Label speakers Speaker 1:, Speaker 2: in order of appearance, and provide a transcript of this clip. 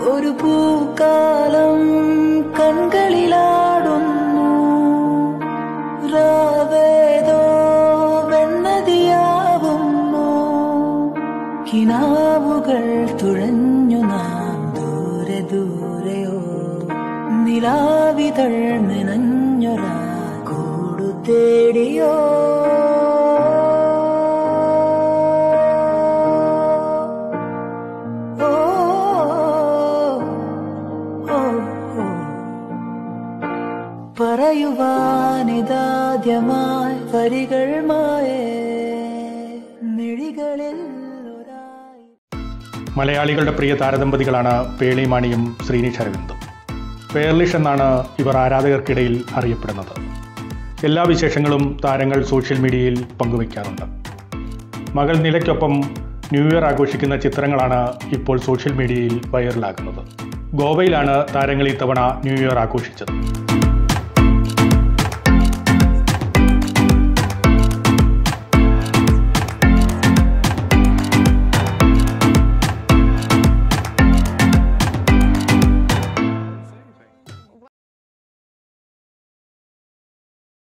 Speaker 1: ഒരു പൂക്കാലം കൺകളിലാടുന്നു രാവേതോ വെണ്ണതിയാവുന്നു കിനാവുകൾ തുഴഞ്ഞു നാം ദൂരെ ദൂരെയോ നിലാവിതൾ നനഞ്ഞൊരാ കൂടു തേടിയോ ഓ, ഓ, ഓ. പറയുവാനിതാദ്യമായി വരികൾ മായേ മിഴികളിൽ ഒരായി
Speaker 2: മലയാളികളുടെ പ്രിയ താരദമ്പതികളാണ് പേളിമാണിയും ശ്രീനിഷ് അരവിന്ദും പേർലിഷ് എന്നാണ് ഇവർ ആരാധകർക്കിടയിൽ അറിയപ്പെടുന്നത് എല്ലാ വിശേഷങ്ങളും താരങ്ങൾ സോഷ്യൽ മീഡിയയിൽ പങ്കുവയ്ക്കാറുണ്ട് മകൾ നിലയ്ക്കൊപ്പം ന്യൂ ഇയർ ആഘോഷിക്കുന്ന ചിത്രങ്ങളാണ് ഇപ്പോൾ സോഷ്യൽ മീഡിയയിൽ വൈറലാകുന്നത് ഗോവയിലാണ് താരങ്ങൾ ഇത്തവണ ന്യൂ ഇയർ ആഘോഷിച്ചത്